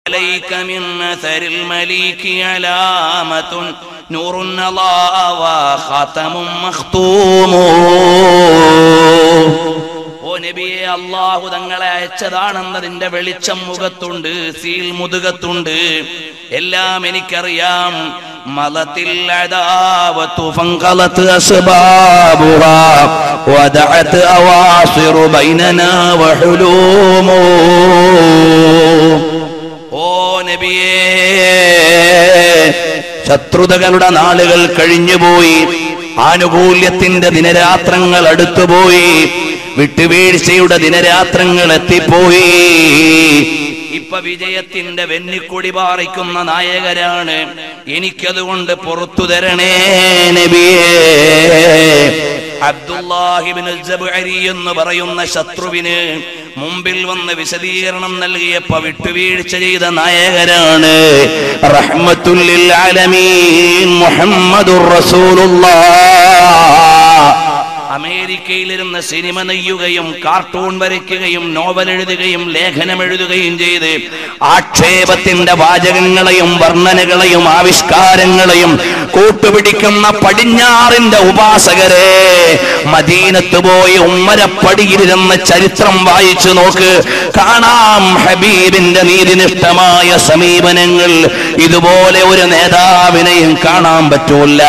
عليك من أثر المليك علامة نور نضاء وخاتم مختوم ഓ നബിയെ അള്ളാഹു തങ്ങളെ അയച്ചതാണെന്നതിന്റെ വെളിച്ചം മുഖത്തുണ്ട് സീൽ മുതുകത്തുണ്ട് എല്ലാം എനിക്കറിയാം മലത്തിൽ അദാവത്തു ഫൻഖലത്ത് അസ്ബാബുഹാ വദഅത് അവാസിർ ബൈനനാ വഹുലൂമു ഓ നബിയേ ശത്രുതകളുടെ നാളുകൾ കഴിഞ്ഞുപോയി ആനുകൂല്യത്തിന്റെ ദിനരാത്രങ്ങൾ അടുത്തുപോയി വിട്ടുവീഴ്ചയുടെ ദിനരാത്രങ്ങൾ എത്തിപ്പോയി ഇപ്പൊ വിജയത്തിന്റെ വെന്നിക്കൊടി പാറിക്കുന്ന നായകരാണ് എനിക്കതുകൊണ്ട് പുറത്തു തരണേ നബിയേ അബ്ദുല്ലാഹിബിൻ ജബ്അരി എന്ന് പറയുന്ന ശത്രുവിന് മുമ്പിൽ വന്ന് വിശദീകരണം നൽകിയപ്പോ വിട്ടുവീഴ്ച ചെയ്ത നായകരാണ് റഹ്മത്തുല്ലിൽ ആലമീൻ മുഹമ്മദുർ റസൂലുള്ളാഹ് അമേരിക്കയിലിരുന്ന് സിനിമ നെയ്യുകയും കാർട്ടൂൺ വരയ്ക്കുകയും നോവൽ എഴുതുകയും ലേഖനം എഴുതുകയും ചെയ്ത് ആക്ഷേപത്തിന്റെ വാചകങ്ങളെയും വർണ്ണനകളെയും ആവിഷ്കാരങ്ങളെയും കൂട്ടുപിടിക്കുന്ന പടിഞ്ഞാറിന്റെ ഉപാസകരെ മദീനത്ത് പോയി ഉമ്മരപ്പടിയിരുന്ന ചരിത്രം വായിച്ചു നോക്ക് കാണാം ഹബീബിന്റെ നീതിനിഷ്ഠമായ സമീപനങ്ങൾ ഇതുപോലെ ഒരു നേതാവിനെയും കാണാൻ പറ്റൂല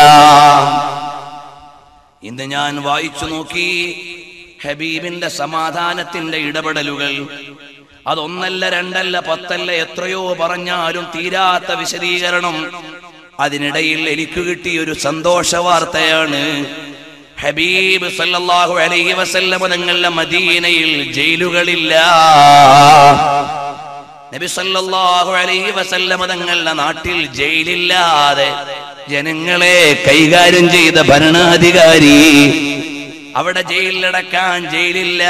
ഇന്ന് ഞാൻ വായിച്ചു നോക്കി ഹബീബിന്റെ സമാധാനത്തിന്റെ ഇടപെടലുകൾ അതൊന്നല്ല രണ്ടല്ല പത്തല്ല എത്രയോ പറഞ്ഞാലും തീരാത്ത വിശദീകരണം അതിനിടയിൽ എനിക്ക് കിട്ടിയ ഒരു സന്തോഷ വാർത്തയാണ് ഹബീബ് സല്ലല്ലാഹു അലൈഹി വസല്ലമ തങ്ങളുടെ മദീനയിൽ ജയിലുകളില്ല നബി സല്ലല്ലാഹു അലൈഹി വസല്ലമ തങ്ങളുടെ നാട്ടിൽ ജയിലില്ലാതെ ജനങ്ങളെ കൈകാര്യം ചെയ്ത ഭരണാധികാരി അവിടെ ജയിലിലടക്കാൻ ജയിലില്ല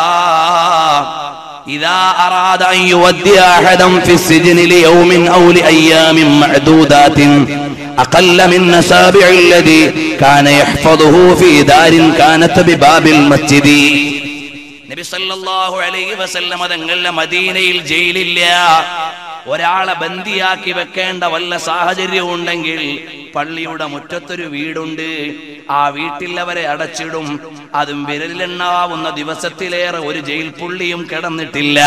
إذا أراد أن يودي أحدا في السجن ليوم أو لأيام معدودات أقل من أسابع الذي كان يحفظه في دار كانت بباب المسجد നബി സല്ലല്ലാഹു അലൈഹി വസല്ലമ തങ്ങളുടെ മദീനയിൽ ജയിലില്ല ഒരാളെ ബന്ദിയാക്കി വെക്കേണ്ട വല്ല സാഹചര്യവും ഉണ്ടെങ്കിൽ പള്ളിയുടെ മുറ്റത്തൊരു വീടുണ്ട് ആ വീട്ടിൽ അവരെ അടച്ചിടും അതും വിരലിലെണ്ണാവുന്ന ദിവസത്തിലേറെ ഒരു ജയിൽ പുള്ളിയും കിടന്നിട്ടില്ല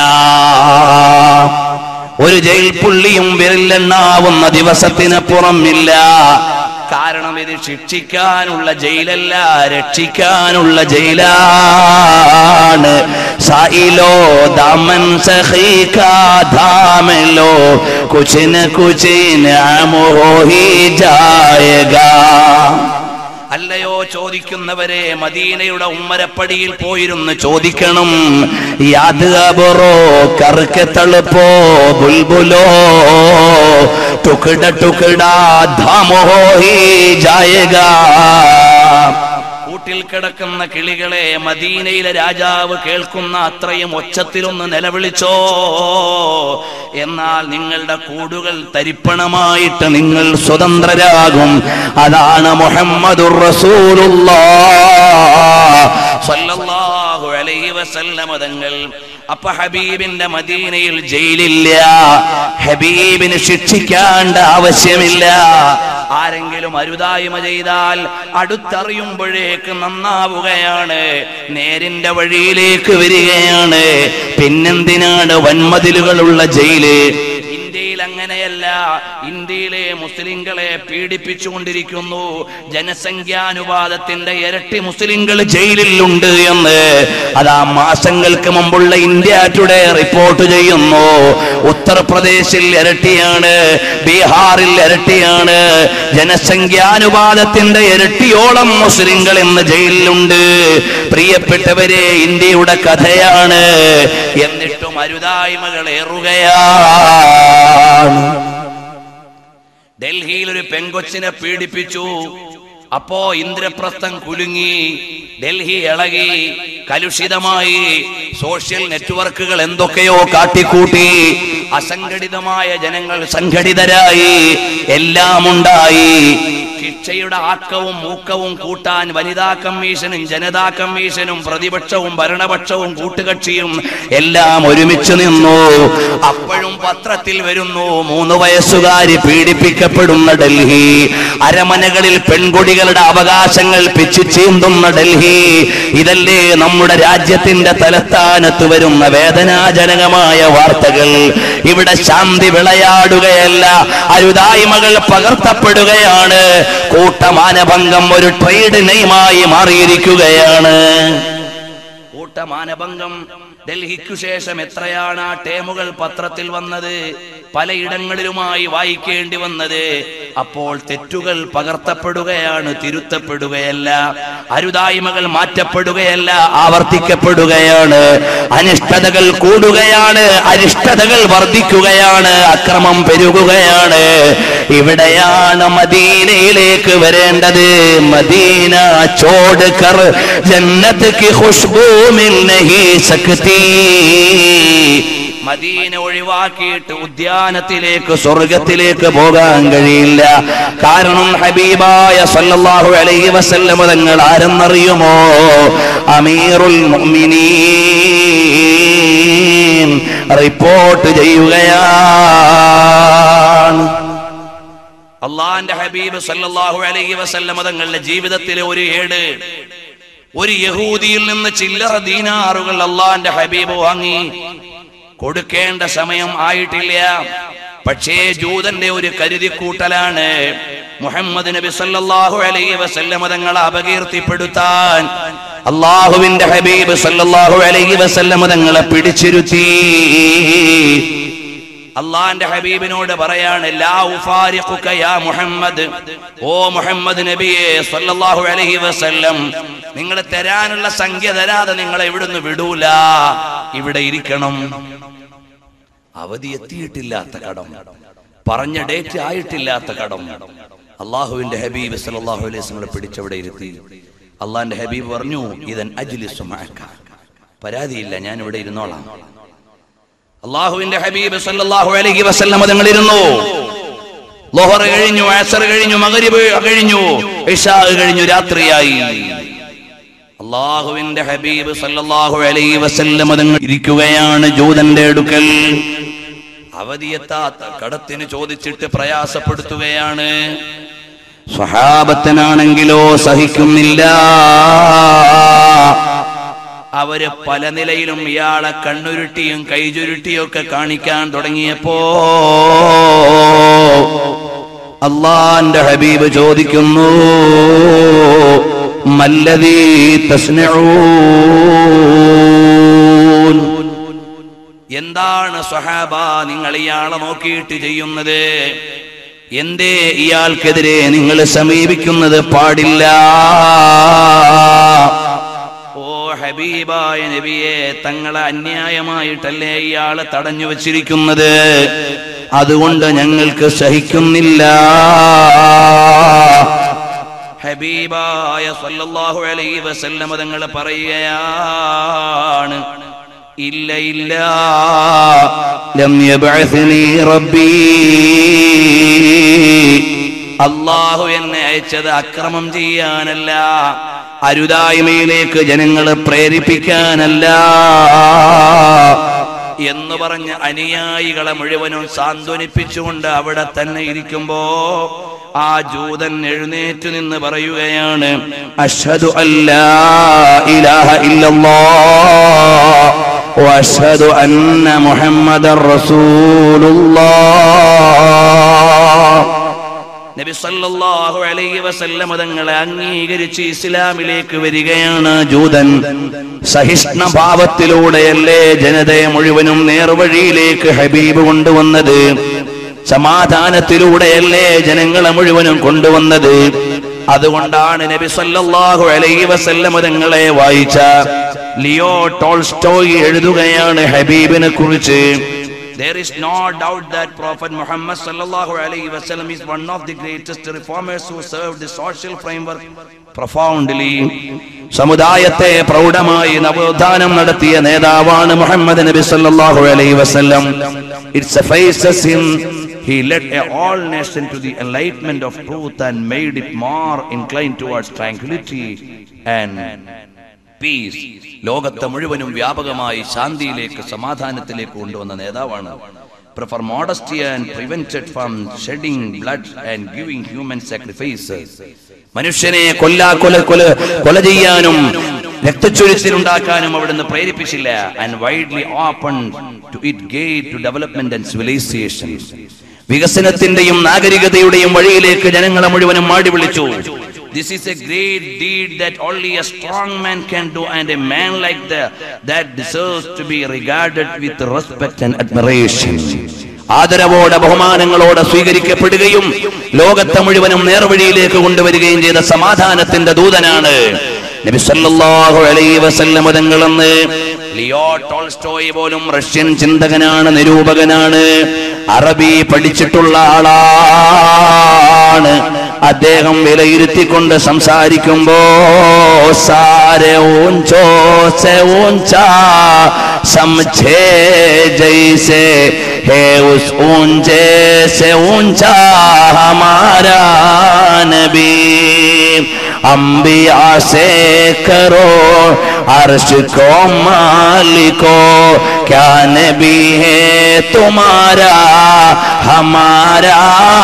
ഒരു ജയിൽ പുള്ളിയും വിരലിലെണ്ണാവുന്ന ദിവസത്തിനപ്പുറമില്ല കാരണം ഇത് ശിക്ഷിക്കാനുള്ള ജയിലല്ല രക്ഷിക്കാനുള്ള ജയിലാണ് സായിലോ ദാമൻ സഖീകാ ധാമലോ കുച്ച് ന കുച്ച് നാമോ ഹി ജായേഗാ അല്ലയോ ചോദിക്കുന്നവരെ മദീനയുടെ ഉമ്മരപ്പടിയിൽ പോയിരുന്ന് ചോദിക്കണം യാത് അബറോ കറുക്കെ തളുപ്പോ ബുൽബുലോ ടുക്കട ടുക്കട ധാമോ ഹി ജായേഗാ കൂട്ടിൽ കിടക്കുന്ന കിളികളെ മദീനയിലെ രാജാവ് കേൾക്കുന്ന അത്രയും ഒച്ചത്തിലൊന്ന് നിലവിളിച്ചോ എന്നാൽ നിങ്ങളുടെ കൂടുകൾ തരിപ്പണമായിട്ട് നിങ്ങൾ സ്വതന്ത്രരാകും അതാണ് മുഹമ്മദുർ റസൂലുള്ളാഹു അലൈഹി വസല്ലമ തങ്ങൾ അപ്പൊ ഹബീബിന്റെ മദീനയിൽ ജയിലില്ല ഹബീബിന് ശിക്ഷിക്കേണ്ട ആവശ്യമില്ല ആരെങ്കിലും അരുതായ്മ ചെയ്താൽ അടുത്തറിയുമ്പോഴേക്ക് നന്നാവുകയാണ് നേരിന്റെ വഴിയിലേക്ക് വരികയാണ് പിന്നെന്തിനാണ് വൻമതിലുകളുള്ള ജയില് ഇന്ത്യയിൽ അങ്ങനെയല്ല ഇന്ത്യയിലെ മുസ്ലിങ്ങളെ പീഡിപ്പിച്ചുകൊണ്ടിരിക്കുന്നു ജനസംഖ്യാനുപാതത്തിന്റെ ഇരട്ടി മുസ്ലിങ്ങൾ ജയിലിലുണ്ട് എന്ന് അതാ മാസങ്ങൾക്ക് മുമ്പുള്ള ഇന്ത്യ ടുഡേ റിപ്പോർട്ട് ചെയ്യുന്നു ഉത്തർപ്രദേശിൽ ഇരട്ടിയാണ് ബീഹാറിൽ ഇരട്ടിയാണ് ജനസംഖ്യാനുപാതത്തിന്റെ ഇരട്ടിയോളം മുസ്ലിങ്ങൾ ഇന്ന് ജയിലിലുണ്ട് പ്രിയപ്പെട്ടവരെ ഇന്ത്യയുടെ കഥയാണ് എന്നിട്ടും അരുതായ്മകൾ ഏറുകയാണ് ഡൽഹിയിൽ ഒരു പെങ്കൊച്ചിനെ പീഡിപ്പിച്ചു അപ്പോ ഇന്ദ്രപ്രസ്ഥം കുലുങ്ങി ഡൽഹി ഇളകി കലുഷിതമായി സോഷ്യൽ നെറ്റ്വർക്കുകൾ എന്തൊക്കെയോ കാട്ടിക്കൂട്ടി അസംഘടിതമായ ജനങ്ങൾ സംഘടിതരായി എല്ലാം ഉണ്ടായി ശിക്ഷയുടെ ആക്കവും മൂക്കവും കൂട്ടാൻ വനിതാ കമ്മീഷനും ജനതാ കമ്മീഷനും പ്രതിപക്ഷവും ഭരണപക്ഷവും കൂട്ടുകക്ഷിയും എല്ലാം ഒരുമിച്ച് നിന്നു അപ്പോഴും പത്രത്തിൽ വരുന്നു മൂന്ന് വയസ്സുകാരി പീഡിപ്പിക്കപ്പെടുന്ന ഡൽഹി അരമനകളിൽ പെൺകുടികളുടെ അവകാശങ്ങൾ പിച്ചു ചീന്തുന്ന ഡൽഹി ഇതല്ലേ നമ്മുടെ രാജ്യത്തിന്റെ തലസ്ഥാനത്ത് വരുന്ന വേദനാജനകമായ വാർത്തകൾ ഇവിടെ ശാന്തി വിളയാടുകയല്ല അരുതായ്മകൾ പകർത്തപ്പെടുകയാണ് കൂട്ടമാനഭംഗം ഒരു ട്രേഡ് നെയ്മായി മാറിയിരിക്കുകയാണ് കൂട്ടമാനഭംഗം ഡൽഹിക്കു ശേഷം എത്രയാണ് ആ ടേമുകൾ പത്രത്തിൽ വന്നത് പലയിടങ്ങളിലുമായി വായിക്കേണ്ടി വന്നത് അപ്പോൾ തെറ്റുകൾ പകർത്തപ്പെടുകയാണ് തിരുത്തപ്പെടുകയല്ല അരുതായ്മകൾ മാറ്റപ്പെടുകയല്ല ആവർത്തിക്കപ്പെടുകയാണ് അനിഷ്ടതകൾ കൂടുകയാണ് അരിഷ്ടതകൾ വർദ്ധിക്കുകയാണ് അക്രമം പെരുകുകയാണ് ഇവിടെയാണ് മദീനയിലേക്ക് വരേണ്ടത് മദീന ചോട് കർ ജന്നത്ത് കി ഖുശ്ബൂ മിൽ നഹി സക്തി മദീന ഒഴിവാക്കിയിട്ട് ഉദ്യാനത്തിലേക്ക് സ്വർഗത്തിലേക്ക് പോകാൻ കഴിയില്ല കാരണം ഹബീബായ സല്ലല്ലാഹു അലൈഹി വസല്ലം തങ്ങൾ ആരെന്നറിയുമോ അമീറുൽ മുഅ്മിനീൻ റിപ്പോർട്ട് ചെയ്യുകയാണ് അള്ളാന്റെ ഹബീബ് സല്ലല്ലാഹു അലൈഹി വസല്ലം തങ്ങളുടെ ജീവിതത്തിലെ ഒരു ഏട് ഒരു യഹൂദിയിൽ നിന്ന് ചില്ലറ ദീനാറുകൾ അള്ളാന്റെ ഹബീബ് വാങ്ങി കൊടുക്കേണ്ട സമയം ആയിട്ടില്ല പക്ഷേ ജൂതന്റെ ഒരു കരുതിക്കൂട്ടലാണ് മുഹമ്മദ് നബി സല്ലല്ലാഹു അലൈഹി വസല്ലം തങ്ങളെ അപകീർത്തിപ്പെടുത്താൻ അള്ളാഹുവിന്റെ ഹബീബ് സല്ലല്ലാഹു അലൈഹി വസല്ലം തങ്ങളെ പിടിച്ചിരുത്തി അള്ളാന്റെ ഹബീബിനോട് പറയാണ് ലാ ഉഫാരിഖുക യാ മുഹമ്മദ് ഓ മുഹമ്മദ് നബിയെ സല്ലല്ലാഹു അലൈഹി വസല്ലം നിങ്ങൾ തരാനുള്ള സംഖ്യ തരാതെ നിങ്ങളെ ഇവിടുന്ന് വിടൂല ഇവിടെ ഇരിക്കണം അവധി എത്തിയിട്ടില്ലാത്ത കടം പറഞ്ഞ ഡേറ്റ് ആയിട്ടില്ലാത്ത കടം അള്ളാഹുവിന്റെ ഹബീബ് സല്ലല്ലാഹു അലൈഹി വസല്ലം പിടിച്ചവിടെ ഇരുത്തി അള്ളാന്റെ ഹബീബ് പറഞ്ഞു ഇതൻ അജ്ലിസു മഅക പരാതിയില്ല ഞാൻ ഇവിടെ ഇരുന്നോളാം അള്ളാഹുവിന്റെ ഹബീബ് സല്ലല്ലാഹു അലൈഹി വസല്ലം തങ്ങൾ ഇരുന്നു ലോഹർ കഴിഞ്ഞു അസർ കഴിഞ്ഞു മഗ്രിബ് കഴിഞ്ഞു ഇഷാ കഴിഞ്ഞു രാത്രിയായി അള്ളാഹുവിന്റെ ഹബീബ് സല്ലല്ലാഹു അലൈഹി വസല്ലം തങ്ങൾ ഇരിക്കുകയാണ് ജൂതന്റെ അടുക്കൽ അവധിയെത്താത്ത കടത്തിന് ചോദിച്ചിട്ട് പ്രയാസപ്പെടുത്തുകയാണ് സ്വഹാബത്തിനാണെങ്കിലോ സഹിക്കുന്നില്ല അവര് പല നിലയിലും ഇയാളെ കണ്ണുരുട്ടിയും കൈചുരുട്ടിയും ഒക്കെ കാണിക്കാൻ തുടങ്ങിയപ്പോ അള്ളാന്റെ ഹബീബ് ചോദിക്കുന്നു മല്ലതീ തസ്നഊൻ എന്താണ് സ്വഹാബ നിങ്ങൾ ഇയാളെ നോക്കിയിട്ട് ചെയ്യുന്നത് എന്തേ ഇയാൾക്കെതിരെ നിങ്ങൾ സമീപിക്കുന്നത് പാടില്ല ഓ ഹബീബായ നബിയെ തങ്ങളെ അന്യായമായിട്ടല്ലേ ഇയാളെ തടഞ്ഞു വച്ചിരിക്കുന്നത് അതുകൊണ്ട് ഞങ്ങൾക്ക് സഹിക്കുന്നില്ല ഹബീബായ സല്ലല്ലാഹു അലൈഹി വസല്ലമ തങ്ങൾ പറയുകയാണ് ഇല്ല ഇല്ല ലം യബ്അസ്നി റബ്ബി അള്ളാഹു എന്നെ അയച്ചത് അക്രമം ചെയ്യാനല്ല അരുതായ്മയിലേക്ക് ജനങ്ങളെ പ്രേരിപ്പിക്കാനല്ല എന്ന് പറഞ്ഞ് അനുയായികളെ മുഴുവനും സാന്ത്വനിപ്പിച്ചുകൊണ്ട് അവിടെ തന്നെ ഇരിക്കുമ്പോ ആ ജൂതൻ എഴുന്നേറ്റ് നിന്ന് പറയുകയാണ് അഷ്ഹദു അല്ലാ ഇലാഹ ഇല്ലല്ലാഹ് واشهد ان محمدا رسول الله നബി സല്ലല്ലാഹു അലൈഹി വസല്ലം തങ്ങളെ അംഗീകരിച്ച് ഇസ്ലാമിലേക്ക് വരികയാണ് ജൂതൻ സഹിഷ്ണ ഭാവത്തിലൂടെയല്ലേ ജനതയെ മുഴുവനും നേർവഴിയിലേക്ക് ഹബീബ് കൊണ്ടുവന്നത് സമാധാനത്തിലൂടെയല്ലേ ജനങ്ങളെ മുഴുവനും കൊണ്ടുവന്നത് അതുകൊണ്ടാണ് നബി സല്ലല്ലാഹു അലൈഹി വസല്ലം തങ്ങളെ വായിച്ച ലിയോ ടോൾസ്റ്റോയി എഴുതുകയാണ് ഹബീബിനെ കുറിച്ച് There is no doubt that Prophet Muhammad sallallahu alaihi wasallam is one of the greatest reformers who served the social framework profoundly. സമുദായത്തെ പ്രൗഢമായി നവോത്ഥാനം നടത്തിയ നേതാവാണ് മുഹമ്മദ് നബി സല്ലല്ലാഹു അലൈഹി വസല്ലം it suffices him he led a all nation to the enlightenment of truth and made it more inclined towards tranquility and peace ലോകത്തെ മുഴുവനും വ്യാപകമായി ശാന്തിയിലേക്ക് സമാധാനത്തിലേക്ക് കൊണ്ടുവന്ന നേതാവാണ് prefer modesty and prevented from shedding blood and giving human sacrifices മനുഷ്യനെ കൊല്ലാ കൊല കൊല കൊല ചെയ്യാനും രക്തച്ചൊരിച്ചിലുണ്ടാക്കാനും അവിടുന്ന് പ്രേരിപ്പിച്ചില്ല and widely open to it gate to development and civilization വികസനത്തിന്റെയും നാഗരികതയുടെയും വഴിയിലേക്ക് ജനങ്ങളെ മുഴുവനും മാടി വിളിച്ചു This is a great deed that only a strong man can do, and a man like that that deserves to be regarded with respect and admiration. ആദരവോടെ ബഹുമാനങ്ങളോടെ സ്വീകരിക്കപ്പെടുകയും ലോകത്തെ മുഴുവനും നേർവഴിയിലേക്ക് കൊണ്ടുവരികയും ചെയ്ത സമാധാനത്തിന്റെ ദൂതനാണ് നബി സല്ലല്ലാഹു അലൈഹി വസല്ലം തങ്ങളെന്ന് ലിയോ ടോൾസ്റ്റോയ് പോലും റഷ്യൻ ചിന്തകനാണ് നിരൂപകനാണ് അറബി പഠിച്ചിട്ടുള്ള ആളാണ് അദ്ദേഹം വിലയിരുത്തിക്കൊണ്ട് സംസാരിക്കുമ്പോ സാരെ ഊഞ്ചോ സെ ഊഞ്ചാ समझे जैसे है उस ऊंचे से ऊंचा हमारा नबी अंबिया से करो अर्श को मालिको क्या नबी है तुम्हारा हमारा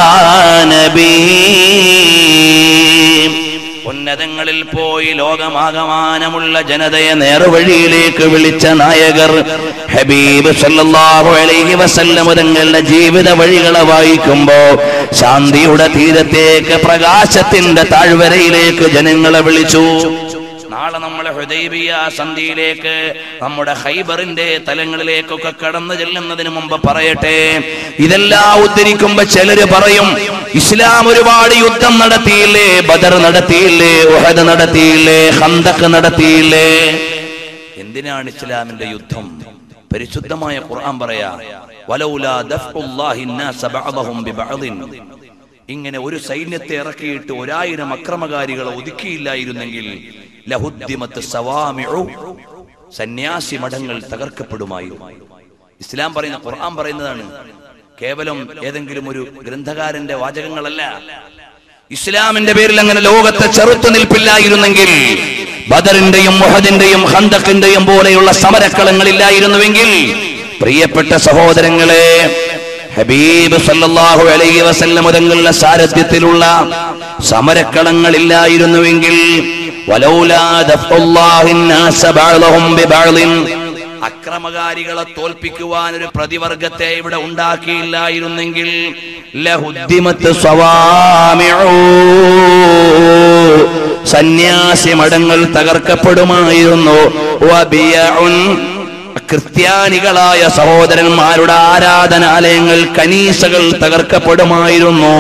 नबी ഉന്നതങ്ങളിൽ പോയി ലോകമാകമാനമുള്ള ജനതയെ നേർവഴിയിലേക്ക് വിളിച്ച നായകർ ഹബീബ് സല്ലല്ലാഹു അലൈഹി വസല്ലം തങ്ങളുടെ ജീവിത വഴികളെ വായിക്കുമ്പോ ശാന്തിയുടെ തീരത്തേക്ക് പ്രകാശത്തിന്റെ താഴ്വരയിലേക്ക് ജനങ്ങളെ വിളിച്ചു നാളെ നമ്മളെ ഹൃദയബിയ സന്ധിയിലേക്ക് നമ്മുടെ ഹൈബറിന്റെ തലങ്ങളിലേക്കൊക്കെ കടന്നു ചെല്ലുന്നതിന് മുമ്പ് പറയട്ടെ ഇതെല്ലാം ഉദ്ധരിക്കുമ്പോ ചിലര് പറയും ഇസ്ലാം ഒരുപാട് യുദ്ധം നടത്തിയില്ലേ ബദർ നടത്തിയില്ലേ ഉഹദ് നടത്തിയില്ലേ ഹന്തക്ക് നടത്തിയില്ലേ എന്തിനാണ് ഇസ്ലാമിന്റെ യുദ്ധം പരിശുദ്ധമായ ഖുർആൻ പറയാ വലൗലാ ദഫ്ഉല്ലാഹി الناس بعضهم ببعض ഇങ്ങനെ ഒരു സൈന്യത്തെ ഇറക്കിയിട്ട് ഒരായിരം അക്രമകാരികളെ ഒതുക്കിയില്ലായിരുന്നെങ്കിൽ ലഹുദ്ദിമത്ത് സവാമിഉ സന്യാസി മഠങ്ങൾ തകർക്കപ്പെടുമായിരുന്നു ഇസ്ലാം പറയുന്ന ഖുർആൻ പറയുന്നതാണ് കേവലം ഏതെങ്കിലും ഒരു ഗ്രന്ഥകാരന്റെ വാചകങ്ങളല്ല ഇസ്ലാമിന്റെ പേരിൽ അങ്ങനെ ലോകത്തെ ചെറുത്തു നിൽപ്പില്ലായിരുന്നെങ്കിൽ ബദറിന്റെയും മുഹദിന്റെയും ഹന്തക്കിന്റെയും പോലെയുള്ള സമരക്കളങ്ങളില്ലായിരുന്നുവെങ്കിൽ പ്രിയപ്പെട്ട സഹോദരങ്ങളെ ഹബീബ് സല്ലല്ലാഹു അലൈഹി വസല്ലം തങ്ങളുടെ സാരഥ്യത്തിലുള്ള സമരക്കളങ്ങളില്ലായിരുന്നുവെങ്കിൽ വലൗലാ ദഫ്ഉല്ലാഹി الناس بعضهم ببعض അക്രമകാരികളെ തോൽപ്പിക്കുവാൻ ഒരു പ്രതിവർഗത്തെ ഇവിടെ ഉണ്ടാക്കിയില്ലായിരുന്നെങ്കിൽ ലഹുദ്ദിമത്ത് സവാമിഉ സന്യാസി മഠങ്ങൾ തകർക്കപ്പെടുമായിരുന്നു വബിയഉൻ ക്രിസ്ത്യാനികളായ സഹോദരന്മാരുടെ ആരാധനാലയങ്ങൾ കനീസകൾ തകർക്കപ്പെടുമായിരുന്നു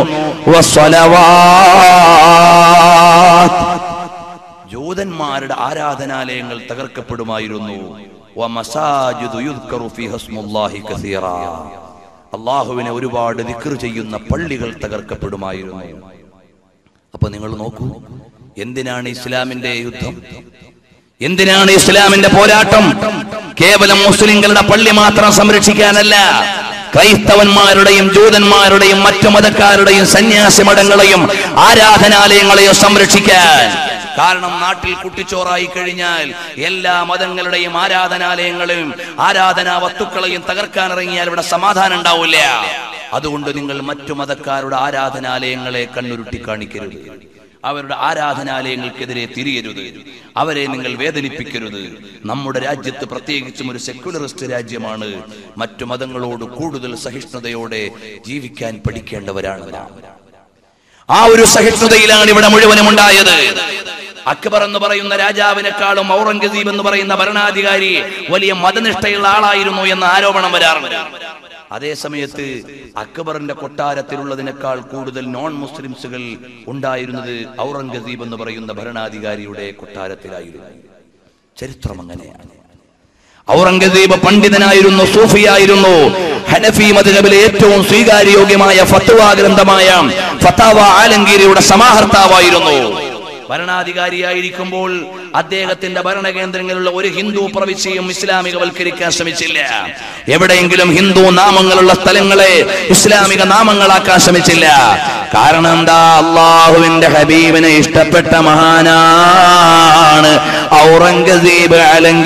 വസ്വലവാത്ത്. ജൂതന്മാരുടെ ആരാധനാലയങ്ങൾ തകർക്കപ്പെടുമായിരുന്നു വമസാജിദു യുദ്കറു ഫീഹ ഇസ്മുല്ലാഹി കസീറാ. അള്ളാഹുവിനെ ഒരുപാട് ദിക്ർ ചെയ്യുന്ന പള്ളികൾ തകർക്കപ്പെടുമായിരുന്നു അപ്പൊ നിങ്ങൾ നോക്കൂ എന്തിനാണ് ഇസ്ലാമിന്റെ യുദ്ധം എന്തിനാണ് ഇസ്ലാമിന്റെ പോരാട്ടം കേവലം മുസ്ലിങ്ങളുടെ പള്ളി മാത്രം സംരക്ഷിക്കാനല്ല ക്രൈസ്തവന്മാരുടെയും ജൂതന്മാരുടെയും മറ്റു മതക്കാരുടെയും സന്യാസി മഠങ്ങളെയും ആരാധനാലയങ്ങളെയും സംരക്ഷിക്കാൻ കാരണം നാട്ടിൽ കുട്ടിച്ചോറായി കഴിഞ്ഞാൽ എല്ലാ മതങ്ങളുടെയും ആരാധനാലയങ്ങളെയും ആരാധനാ വസ്തുക്കളെയും തകർക്കാൻ ഇറങ്ങിയാൽ ഇവിടെ സമാധാനം ഉണ്ടാവില്ല അതുകൊണ്ട് നിങ്ങൾ മറ്റു മതക്കാരുടെ ആരാധനാലയങ്ങളെ കണ്ണുരുട്ടി കാണിക്കരുത് അവരുടെ ആരാധനാലയങ്ങൾക്കെതിരെ തിരിയരുത് അവരെ നിങ്ങൾ വേദനിപ്പിക്കരുത് നമ്മുടെ രാജ്യത്ത് പ്രത്യേകിച്ചും ഒരു സെക്യുലറിസ്റ്റ് രാജ്യമാണ് മറ്റു മതങ്ങളോട് കൂടുതൽ സഹിഷ്ണുതയോടെ ജീവിക്കാൻ പഠിക്കേണ്ടവരാണ് നാം ആ ഒരു സഹിഷ്ണുതയിലാണ് ഇവിടെ മുഴുവനും ഉണ്ടായത് അക്ബർ എന്ന് പറയുന്ന രാജാവിനെക്കാളും ഔറംഗസീബ് എന്ന് പറയുന്ന ഭരണാധികാരി വലിയ മതനിഷ്ഠയുള്ള ആളായിരുന്നു എന്ന ആരോപണം വരാറുണ്ട് അതേ സമയത്ത് അക്ബറിന്റെ കൊട്ടാരത്തിലുള്ളതിനേക്കാൾ കൂടുതൽ നോൺ മുസ്ലിംസുകൾ ഉണ്ടായിരുന്നത് ഔറംഗസീബ് എന്ന് പറയുന്ന ഭരണാധികാരിയുടെ കൊട്ടാരത്തിലായിരുന്നു ചരിത്രം അങ്ങനെയാണ് ഔറംഗസീബ് പണ്ഡിതനായിരുന്നു സൂഫിയായിരുന്നു ഹനഫി മദ്ഹബിലെ ഏറ്റവും സ്വീകാര്യോഗ്യമായ ഫത്വ ഗ്രന്ഥമായ ഫത്താവ ആലങ്കീരിയുടെ സമാഹർത്താവായിരുന്നു ഭരണാധികാരിയായിരിക്കുമ്പോൾ അദ്ദേഹത്തിന്റെ ഭരണകേന്ദ്രങ്ങളിലുള്ള ഒരു ഹിന്ദു പ്രവിശ്യയും ഇസ്ലാമികവൽക്കരിക്കാൻ ശ്രമിച്ചില്ല എവിടെയെങ്കിലും ഹിന്ദു നാമങ്ങളുള്ള സ്ഥലങ്ങളെ ഇസ്ലാമിക നാമങ്ങളാക്കാൻ ശ്രമിച്ചില്ല കാരണം എന്താ അള്ളാഹുവിന്റെ ഹബീബിനെ ഇഷ്ടപ്പെട്ട മഹാനാണ് ഔറംഗസീബ്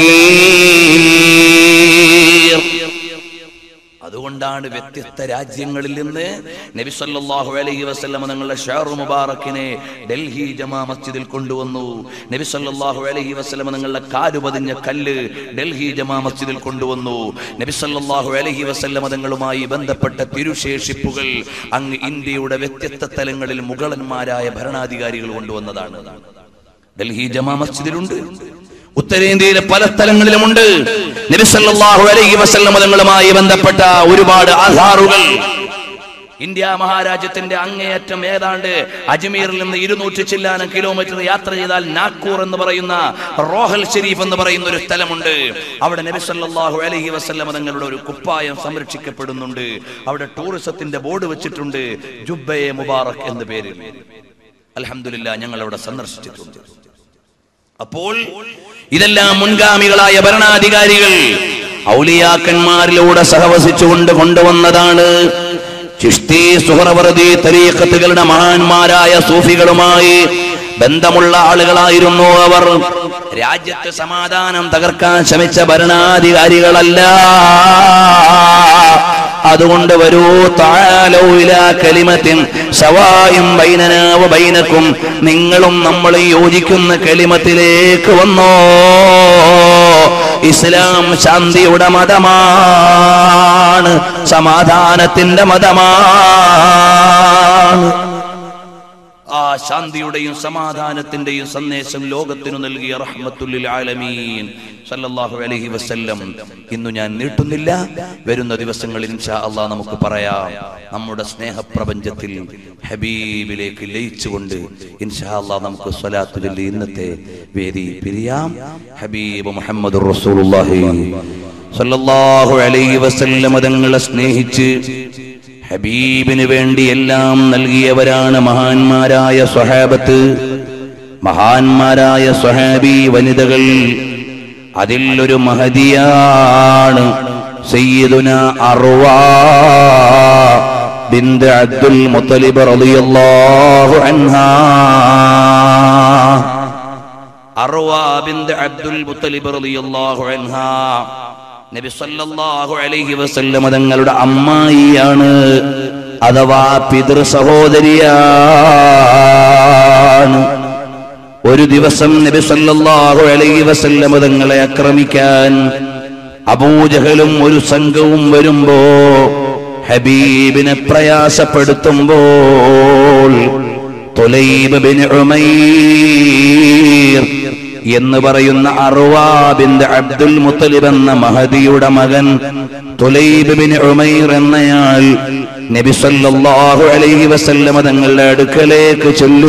അലങ്കീർ അതുകൊണ്ടാണ് വ്യത്യസ്ത രാജ്യങ്ങളിൽ നിന്ന് നബി സല്ലല്ലാഹു അലൈഹി വസല്ലം തങ്ങളുടെ ഷാറു മുബാറക്കിനെ ഡൽഹി ജമാ മസ്ജിദിൽ കൊണ്ടുവന്നു നബി സല്ലല്ലാഹു അലൈഹി വസല്ലം തങ്ങളുടെ കാലു പതിഞ്ഞ കല്ല് ഡൽഹി ജമാ മസ്ജിദിൽ കൊണ്ടുവന്നു നബി സല്ലല്ലാഹു അലൈഹി വസല്ലം തങ്ങളുമായി ബന്ധപ്പെട്ട തിരുശേഷിപ്പുകൾ അങ്ങ് ഇന്ത്യയുടെ വ്യത്യസ്ത സ്ഥലങ്ങളിൽ മുഗളന്മാരായ ഭരണാധികാരികൾ കൊണ്ടുവന്നതാണ് ഡൽഹി ജമാ മസ്ജിദിലുണ്ട് ഉത്തരേന്ത്യയിലെ പല സ്ഥലങ്ങളിലുമുണ്ട് നബി സല്ലല്ലാഹു അലൈഹി വസല്ലം തങ്ങളുമായി ബന്ധപ്പെട്ട ഒരുപാട് ആധാറുകൾ ഇന്ത്യ മഹാരാജ്യത്തിന്റെ അങ്ങേയറ്റം ഏതാണ്ട് അജ്മീറിൽ നിന്ന് ഇരുന്നൂറ്റി ചില്ലാനം കിലോമീറ്റർ യാത്ര ചെയ്താൽ നാഗ്പൂർ എന്ന് പറയുന്ന റോഹൽ ഷെരീഫ് എന്ന് പറയുന്ന ഒരു സ്ഥലമുണ്ട് അവിടെ നബി സല്ലല്ലാഹു അലൈഹി വസല്ലം തങ്ങളുടെ ഒരു കുപ്പായം സംരക്ഷിക്കപ്പെടുന്നുണ്ട് അവിടെ ടൂറിസത്തിന്റെ ബോർഡ് വെച്ചിട്ടുണ്ട് ജുബ്ബയെ മുബാറക് എന്ന പേരിൽ അൽഹംദുലില്ലാ ഞങ്ങൾ അവിടെ സന്ദർശിച്ചിട്ടുണ്ട് അപ്പോൾ ഇതെല്ലാം മുൻഗാമികളായ ഭരണാധികാരികൾ ഔലിയാക്കന്മാരിലൂടെ സഹവസിച്ചുകൊണ്ട് കൊണ്ടുവന്നതാണ് ചിഷ്തി സുഹറവർദി തരീഖത്തുകളുടെ മഹാന്മാരായ സൂഫികളുമായി ബന്ധമുള്ള ആളുകളായിരുന്നു അവർ രാജ്യത്ത് സമാധാനം തകർക്കാൻ ശ്രമിച്ച ഭരണാധികാരികളല്ല അതുകൊണ്ട് വരൂ താലോ ഇലാ കലിമത്തിൻ സവായും ബൈനനാ വ ബൈനക്കും നിങ്ങളും നമ്മൾ യോജിക്കുന്ന കലിമത്തിലേക്ക് വന്നോ ഇസ്ലാം ശാന്തിയുടെ മതമാണ് സമാധാനത്തിന്റെ മതമാണ് ആ ശാന്തിയുടെയും സമാധാനത്തിന്റെയും സന്ദേശം ലോകത്തിനു നൽകിയ റഹ്മത്തുല്ലിൽ ആലമീൻ സല്ലല്ലാഹു അലൈഹി വസല്ലം ഇന്നു ഞാൻ നീട്ടുന്നില്ല വരുന്ന ദിവസങ്ങളിൽ ഇൻഷാ അള്ളാഹ് നമുക്ക് പറയാം നമ്മുടെ സ്നേഹപ്രപഞ്ചത്തിൽ ഹബീബിലേക്ക് ലയിച്ചുകൊണ്ട് ഇൻഷാ അള്ളാഹ് നമുക്ക് സ്വലാത്തു ചൊല്ലി ഇന്നത്തെ വേദി പിരിയാം ഹബീബ് മുഹമ്മദ് റസൂലുള്ളാഹി സല്ലല്ലാഹു അലൈഹി വസല്ലം തങ്ങളെ സ്നേഹിച്ച് ഹബീബിന് വേണ്ടി എല്ലാം നൽകിയവരാണ് മഹാന്മാരായ സ്വഹാബത്ത് മഹാന്മാരായ സ്വഹാബി വനിതകൾ അതിൽ ഒരു മഹതിയാണ് സയ്യിദുന അർവാ ബിന്ദ അബ്ദുൽ മുത്തലിബ് റളിയല്ലാഹു അൻഹാ അർവാ ബിന്ദ അബ്ദുൽ മുത്തലിബ് റളിയല്ലാഹു അൻഹാ നബി സല്ലല്ലാഹു അലൈഹി വസല്ലം തങ്ങളുടെ അമ്മായിയാണ് അഥവാ പിതൃ സഹോദരിയാണ് ഒരു ദിവസം നബി സല്ലല്ലാഹു അലൈഹി വസല്ലം തങ്ങളെ ആക്രമിക്കാൻ അബൂജഹലും ഒരു സംഘവും വരുമ്പോ ഹബീബിനെ പ്രയാസപ്പെടുത്തുമ്പോൾ തുലൈബ് ബിൻ ഉമൈർ എന്ന് പറയുന്ന അറുവാബിന്റെ അബ്ദുൽ മുത്തലിബ് എന്ന മഹദിയുടെ മകൻ തുലൈബ് ബിൻ ഉമൈർ എന്നയാൾ നബി സല്ലല്ലാഹു അലൈഹി വസല്ലമ തങ്ങളുടെ അടുക്കലേക്ക്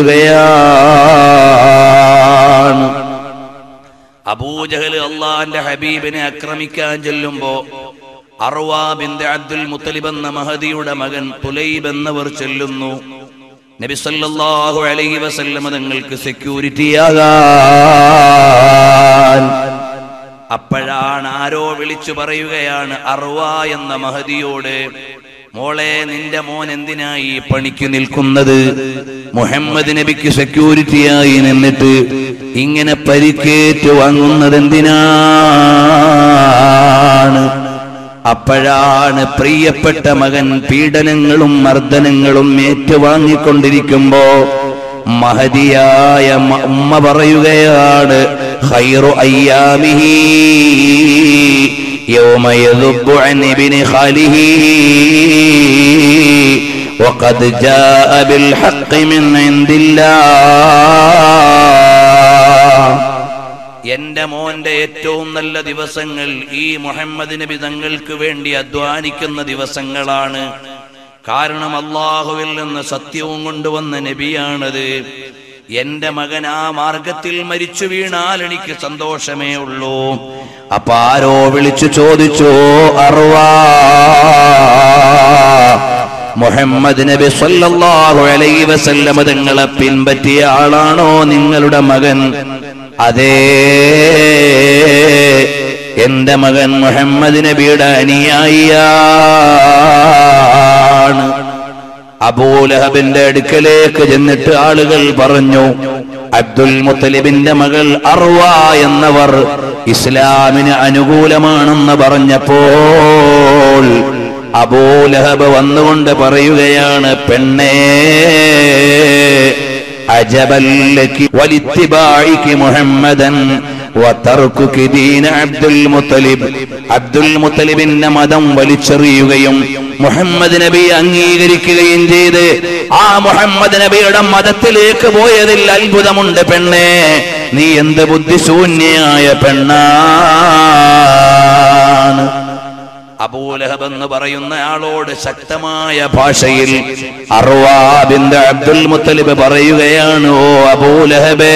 ചൊല്ലുകയാണ് അബൂജഹൽ അള്ളാന്റെ ഹബീബിനെ ആക്രമിക്കാൻ ചെല്ലുമ്പോ അറുവാബിന്റെ അബ്ദുൽ മുത്തലിബ് എന്ന മഹദിയുടെ മകൻ തുലൈബ് എന്നവർ ചെല്ലുന്നു നബി സല്ലല്ലാഹു അലൈഹി വസല്ലമ തങ്ങൾക്ക് സെക്യൂരിറ്റി ആകാൻ അപ്പോഴാണ് ആരോ വിളിച്ചു പറയുകയാണ് അർവ എന്ന മഹദിയോട് മോളെ നിന്റെ മോൻ എന്തിനായി ഈ പണിക്ക് നിൽക്കുന്നത് മുഹമ്മദ് നബിക്ക് സെക്യൂരിറ്റിയായി നിന്നിട്ട് ഇങ്ങനെ പരിക്കേറ്റ് വാങ്ങുന്നത് എന്തിനാണ് അപ്പോഴാണ് പ്രിയപ്പെട്ട മകൻ പീഡനങ്ങളും മർദ്ദനങ്ങളും ഏറ്റുവാങ്ങിക്കൊണ്ടിരിക്കുമ്പോ മഹതിയായ മ- ഉമ്മ പറയുകയാണ് ഖൈറു അയ്യാമിഹി يوم يذب عن ابن خاله وقد جاء بالحق من عند الله എന്റെ മോന്റെ ഏറ്റവും നല്ല ദിവസങ്ങൾ ഈ മുഹമ്മദ് നബി തങ്ങൾക്ക് വേണ്ടി അധ്വാനിക്കുന്ന ദിവസങ്ങളാണ് കാരണം അള്ളാഹുവിൽ നിന്ന് സത്യവും കൊണ്ടുവന്ന നബിയാണത് എന്റെ മകൻ ആ മാർഗത്തിൽ മരിച്ചു വീണാൽ എനിക്ക് സന്തോഷമേ ഉള്ളൂ അപ്പൊ ആരോ വിളിച്ചു ചോദിച്ചു അറുവാ മുഹമ്മദ് നബി സല്ലല്ലാഹു അലൈഹി വസല്ലമ തങ്ങളെ പിൻപറ്റിയ ആളാണോ നിങ്ങളുടെ മകൻ അതേ എന്റെ മകൻ മുഹമ്മദ് നബിയുടെ അനുയായിയാണ് അബൂലഹബിന്റെ അടുക്കലേക്ക് ചെന്നിട്ട് ആളുകൾ പറഞ്ഞു അബ്ദുൽ മുത്തലിബിന്റെ മകൾ അർവ എന്നവർ ഇസ്ലാമിന് അനുകൂലമാണെന്ന് പറഞ്ഞപ്പോൾ അബൂലഹബ് വന്നുകൊണ്ട് പറയുകയാണ് പെണ്ണേ അജബല്ലക്ക് വലിത്തിബായിക്ക് മുഹമ്മദൻ وتركك دين عبد المطلب അബ്ദുൽ മുത്തലിബിന്റെ മതം വലിച്ചെറിയുകയും മുഹമ്മദ് നബി അംഗീകരിക്കുകയും ചെയ്ത് ആ മുഹമ്മദ് നബിയുടെ മതത്തിലേക്ക് പോയതിൽ അത്ഭുതമുണ്ട് പെണ്ണേ നീ എന്ത് ബുദ്ധിശൂന്യായ പെണ്ണാണ് അബൂലഹബ് എന്ന് പറയുന്ന ആളോട് ശക്തമായ ഭാഷയിൽ അർവാബിന്റെ അബ്ദുൽ മുത്തലിബ് പറയുകയാണ് ഓ അബൂലഹബേ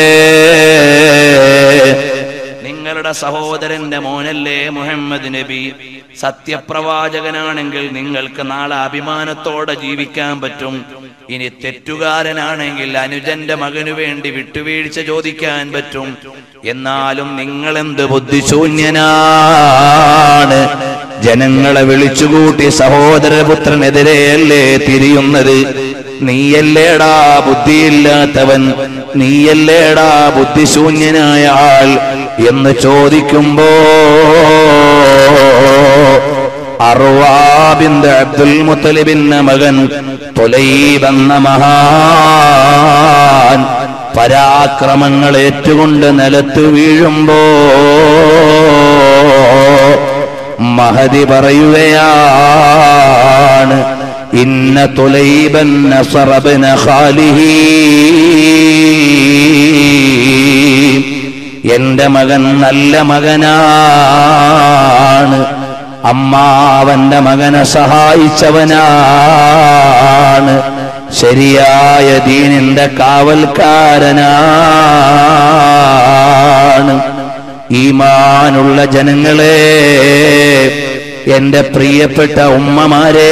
നിങ്ങളുടെ സഹോദരന്റെ മോനല്ലേ മുഹമ്മദ് നബി സത്യപ്രവാചകനാണെങ്കിൽ നിങ്ങൾക്ക് നാളെ അഭിമാനത്തോടെ ജീവിക്കാൻ പറ്റും ഇനി തെറ്റുകാരനാണെങ്കിൽ അനുജന്റെ മകനു വേണ്ടി വിട്ടുവീഴ്ച ചോദിക്കാൻ പറ്റും എന്നാലും നിങ്ങൾ എന്ത് ബുദ്ധിശൂന്യനാണ് ജനങ്ങളെ വിളിച്ചുകൂട്ടി സഹോദരപുത്രനെതിരെയല്ലേ തിരിയുന്നത് നീയല്ലേടാ ബുദ്ധിയില്ലാത്തവൻ നീയല്ലേടാ ബുദ്ധിശൂന്യനായ ആൾ എന്ന് ചോദിക്കുമ്പോ അറുവാബിന്റെ അബ്ദുൽ മുത്തലിബിന്റെ മകൻ തൊലൈബെന്ന മഹാൻ പരാക്രമങ്ങൾ ഏറ്റുകൊണ്ട് നിലത്തു വീഴുമ്പോ മഹതി പറയുകയാണ് ഇന്ന തുലൈബൻ നസറബന ഖാലിഹി എന്റെ മകൻ നല്ല മകനാണ് അമ്മാവന്റെ മകനെ സഹായിച്ചവനാണ് ശരിയായ ദീനിന്റെ കാവൽക്കാരനാണ് ഈമാനുള്ള ജനങ്ങളെ എന്റെ പ്രിയപ്പെട്ട ഉമ്മമാരെ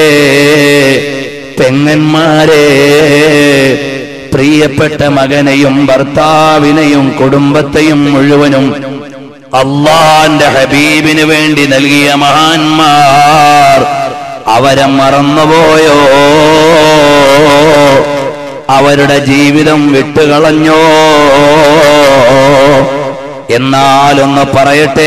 പെങ്ങന്മാരെ പ്രിയപ്പെട്ട മകനെയും ഭർത്താവിനെയും കുടുംബത്തെയും മുഴുവനും അള്ളാന്റെ ഹബീബിന് വേണ്ടി നൽകിയ മഹാന്മാർ അവരെ മറന്നുപോയോ അവരുടെ ജീവിതം വിട്ടുകളഞ്ഞോ എന്നാലൊന്ന് പറയട്ടെ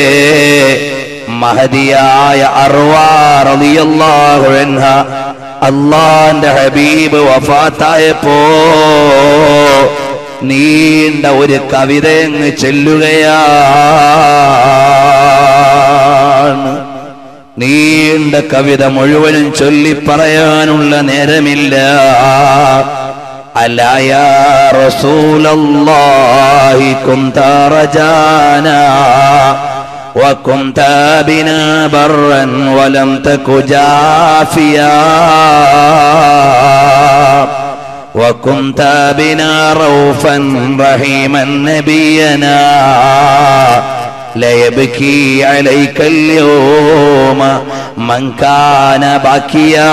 മഹതിയായ അറുവാറിയല്ലാഹു അൻഹ അള്ളാന്റെ ഹബീബ് വഫാത്തായപ്പോ നീണ്ട ഒരു കവിത അങ്ങ് ചെല്ലുകയാണ് നീണ്ട കവിത മുഴുവനും ചൊല്ലി പറയാനുള്ള നേരമില്ല ألا يا رسول الله كنت رجانا وكنت بنا برا ولم تك جافيا وكنت بنا روفا رحيما نبينا ليبكي عليك اليوم من كان باكيا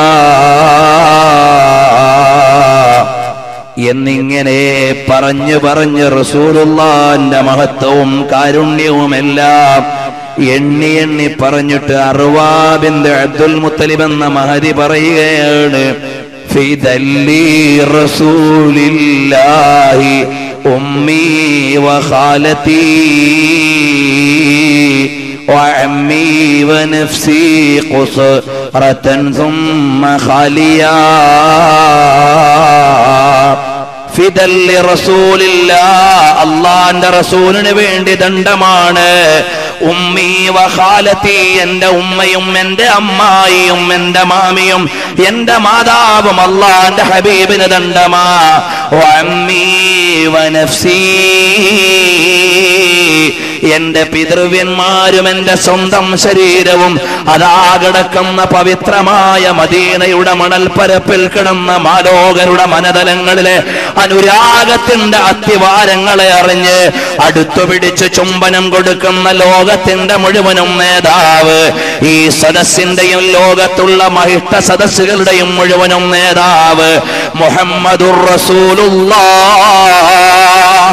എന്നിങ്ങനെ പറഞ്ഞു പറഞ്ഞ് റസൂലുള്ളാന്റെ മഹത്വവും കാരുണ്യവും എല്ലാം എണ്ണി എണ്ണി പറഞ്ഞിട്ട് അറുവാബിന്റെ അബ്ദുൽ മുത്തലിബ് എന്ന മഹതി പറയുകയാണ് ഫിദല്ലി റസൂലില്ലാഹി ഉമ്മി വഖാലത്തി وعمي ونفسي قصرة ثم خاليا ഫിദല്ലി റസൂലില്ല അള്ളാന്റെ റസൂലിന് വേണ്ടി ദണ്ഡമാണ് ഉമ്മി വഖാലത്തി എന്റെ ഉമ്മയും എന്റെ അമ്മായിയും എന്റെ മാമിയും എന്റെ മാതാവും അള്ളാന്റെ ഹബീബിന് ദണ്ഡമാ വഅമ്മി വനഫ്സി എന്റെ പിതൃവ്യന്മാരും എന്റെ സ്വന്തം ശരീരവും അതാ കിടക്കുന്ന പവിത്രമായ മദീനയുടെ മണൽപ്പരപ്പിൽ കിടന്ന മാലോകരുടെ മനതലങ്ങളിലെ അനുരാഗത്തിന്റെ അത്തിവാരങ്ങളെ അറിഞ്ഞ് അടുത്തു പിടിച്ച് ചുംബനം കൊടുക്കുന്ന ലോകത്തിന്റെ മുഴുവനും നേതാവ് ഈ സദസ്സിന്റെയും ലോകത്തുള്ള മഹിഷ്ട സദസ്സുകളുടെയും മുഴുവനും നേതാവ് മുഹമ്മദുർ റസൂലുള്ളാഹ്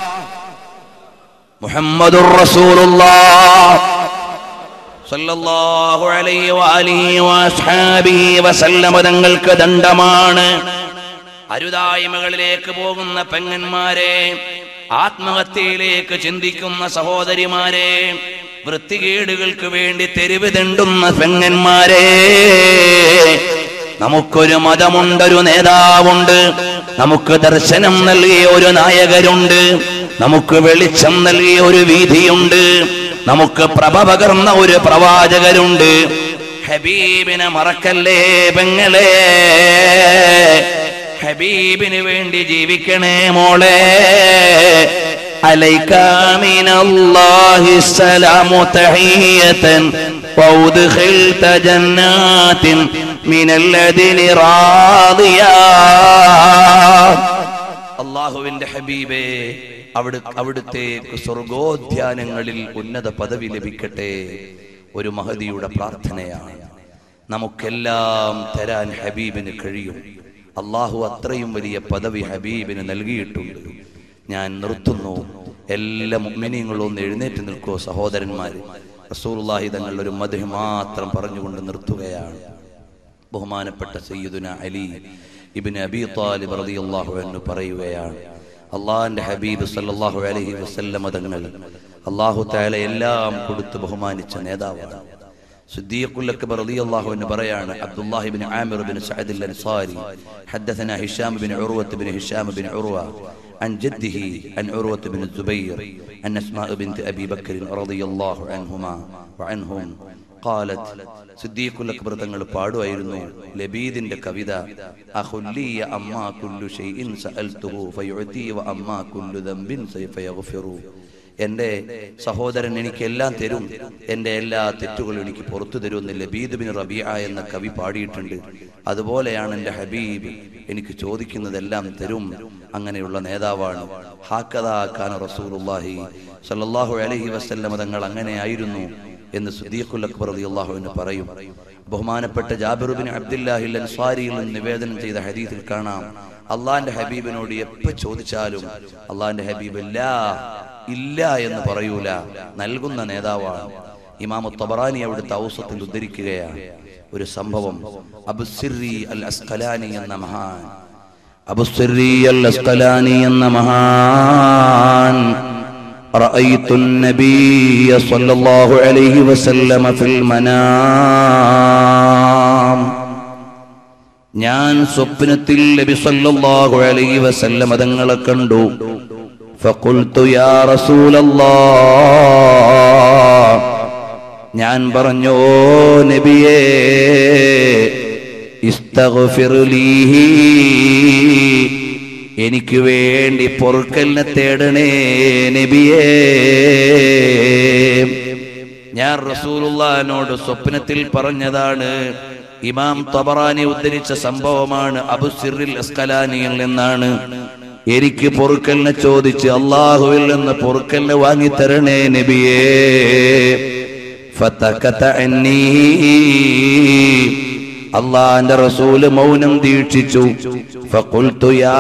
മുഹമ്മദുർ റസൂലുള്ളാഹ് സല്ലല്ലാഹു അലൈഹി വഅലിഹി വഅസ്ഹാബിഹി വസല്ലമ തങ്ങൾക്ക് ദണ്ഡമാണ് അരുതായ്മകളിലേക്ക് പോകുന്ന പെങ്ങന്മാരെ ആത്മഹത്യയിലേക്ക് ചിന്തിക്കുന്ന സഹോദരിമാരെ വൃത്തികേടുകൾക്ക് വേണ്ടി തെരുവ് തെണ്ടുന്ന പെങ്ങന്മാരെ നമുക്കൊരു മതമുണ്ടൊരു നേതാവുണ്ട് നമുക്ക് ദർശനം നൽകിയ ഒരു നായകരുണ്ട് നമുക്ക് വെളിച്ചം നൽകിയ ഒരു വീതിയുണ്ട് നമുക്ക് പ്രഭ പകർന്ന ഒരു പ്രവാചകരുണ്ട് ഹബീബിനെ മറക്കല്ലേ പെങ്ങളെ ഹബീബിന് വേണ്ടി ജീവിക്കണേ മോളെ عليك من الله السلام تحية وأدخلت جنات من الذين راضيا അള്ളാഹുവിന്റെ ഹബീബേ അവിടെ അവിടുത്തേക്ക് സ്വർഗോദ്യാനങ്ങളിൽ ഉന്നത പദവി ലഭിക്കട്ടെ ഒരു മഹതിയുടെ പ്രാർത്ഥനയാണ് നമുക്കെല്ലാം തരാൻ ഹബീബിന് കഴിയും അള്ളാഹു അത്രയും വലിയ പദവി ഹബീബിന് നൽകിയിട്ടുണ്ട് ഞാൻ നിർത്തുന്നു എല്ലാ മുഗ്മിനിയങ്ങളും ഒന്ന് എഴുന്നേറ്റ് നിൽക്കുമോ സഹോദരന്മാര് റസൂലുള്ളാഹി തങ്ങൾ ഒരു മധു മാത്രം പറഞ്ഞുകൊണ്ട് നിർത്തുകയാണ് ബഹുമാനപ്പെട്ട സയ്യിദുന അലി ഇബ്നു അബി താലിബ് റളിയല്ലാഹു അൻഹു പറയുകയാണ് അള്ളാഹിന്റെ ഹബീബ് സല്ലല്ലാഹു അലൈഹി വസല്ലമ തങ്ങൾ അള്ളാഹു തആല എല്ലാം കൊടുത്ത് ബഹുമാനിച്ച നേതാവാണ് സിദ്ദീഖുൽ അക്ബർ റളിയല്ലാഹു അൻഹു പറയാണ് Abdullahi ibn Amir ibn Saad al Ansari حدثنا هشام بن عروة بن هشام بن عروة عن جده عن عروة بن الزبير عن أسماء بنت أبي بكر رضي الله عنهما وعنهم قالت സിദ്ദീഖുൽ അക്ബർ തങ്ങൾ പാടുമായിരുന്നു ലബീദിന്റെ കവിത അഹുല്ലിയ അമ്മാ കുല്ലു ഷൈഇൻ സഅൽതുഹു ഫയുഅതി വ അമ്മാ കുല്ലു ദംബിൻ ഫയഗ്ഫിറു എൻ്റെ സഹോദരൻ എനിക്ക് എല്ലാം തരും എൻ്റെ എല്ലാ തെറ്റുകളും എനിക്ക് പുറത്തു തരുമെന്ന് ലബീദ് ബിൻ റബിയ എന്ന കവി പാടിയിട്ടുണ്ട് അതുപോലെയാണ് എൻ്റെ ഹബീബ് എനിക്ക് ചോദിക്കുന്നതെല്ലാം തരും അങ്ങനെയുള്ള നേതാവാണ് ഹാക്കദാ ഖാന റസൂലുള്ളാഹി സല്ലല്ലാഹു അലൈഹി വസല്ലമ തങ്ങൾ അങ്ങനെയായിരുന്നു എന്ന് സുദീഖുൽ അക്ബർ റളിയല്ലാഹു അൻഹു പറയും ബഹുമാനപ്പെട്ട ജാബിർ ബിൻ അബ്ദുല്ലാഹി അൻസാരിയിൽ നിന്ന് നിവേദനം ചെയ്ത ഹദീസിൽ കാണാം അള്ളാന്റെ ഹബീബിനോട് എപ്പോ ചോദിച്ചാലും അള്ളാന്റെ ഹബീബ് ഇല്ല ഇല്ല എന്ന് പറയൂല നൽകുന്ന നേതാവാണ് ഇമാമു തബറാനി അവിടുത്തെ ഔസത്തിൽ ഉദ്ധരിക്കുകയാണ് ഒരു സംഭവം അബുസിറി അൽ അസ്കലാനി എന്ന മഹാൻ അബുസിറി അൽ അസ്കലാനി എന്ന മഹാൻ رأيت النبي صلى الله عليه وسلم في المنام ഞാൻ സ്വപ്നത്തിൽ നബി സല്ലല്ലാഹു അലൈഹി വസല്ലം തങ്ങളെ കണ്ടു ഫഖുൽതു യാ റസൂലല്ലാഹ് ഞാൻ പറഞ്ഞു ഓ നബിയേ ഇസ്തഗ്ഫിർ ലീ എനിക്ക് വേണ്ടി പൊറുക്കലിനെ തേടണേ നബിയേ ഞാൻ റസൂലുള്ളാഹിനോട് സ്വപ്നത്തിൽ പറഞ്ഞതാണ് ഇമാം തബറാനി ഉദ്ധരിച്ച സംഭവമാണ് അബു സിറിൽ അസ്കലാനിയിൽ നിന്നാണ് എനിക്ക് പൊറുക്കലിനെ ചോദിച്ച് അള്ളാഹുവിൽ നിന്ന് പൊറുക്കലിനെ വാങ്ങിത്തരണേ നബിയേ ഫതകത അന്നീ അള്ളാന്റെ റസൂല് മൗനം ദീക്ഷിച്ചു ഫഖുൽതു യാ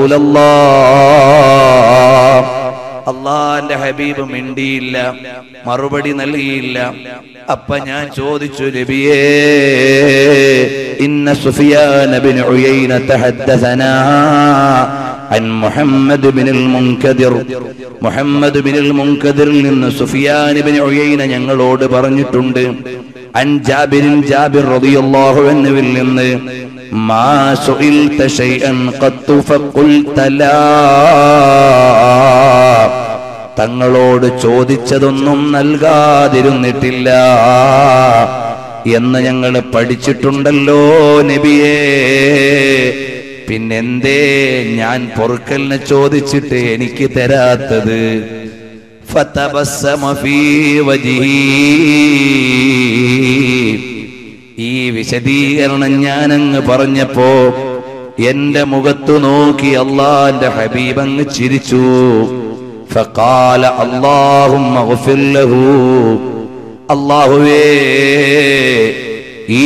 റസൂലല്ലാഹ് അള്ളാന്റെ ഹബീബ് മിണ്ടിയില്ല മറുപടി നൽകിയില്ല അപ്പൊ ഞാൻ ചോദിച്ചു നബിയേ ഇന്ന സുഫിയാൻ ബിൻ ഉയൈന തഹദ്ദസനാ عن محمد بن المنكدر മുഹമ്മദ് ബിൻ മുൻകദിറിൽ നിന്ന് സുഫിയാൻ ബിൻ ഉയൈന ഞങ്ങളോട് പറഞ്ഞിട്ടുണ്ട് അൻ ജാബിരിൻ ജാബിർ റളിയല്ലാഹു അൻഹുവിൽ നിന്ന് മാ സുഇൽത ശൈഅൻ ഖത്തു ഫഖുൽത ലാ തങ്ങളോട് ചോദിച്ചതൊന്നും നൽകാതിരുന്നിട്ടില്ല എന്ന് ഞങ്ങൾ പഠിച്ചിട്ടുണ്ടല്ലോ നബിയേ പിന്നെന്തേ ഞാൻ പൊറുക്കലിനെ ചോദിച്ചിട്ട് എനിക്ക് തരാത്തത് فتبسم في وجهه ഈ വിശദീകരണം ഞാനങ്ങ് പറഞ്ഞപ്പോ എന്റെ മുഖത്തു നോക്കി അള്ളാന്റെ ഹബീബ് അങ്ങ് ചിരിച്ചു فقال اللهم اغفر له അള്ളാഹുവേ ഈ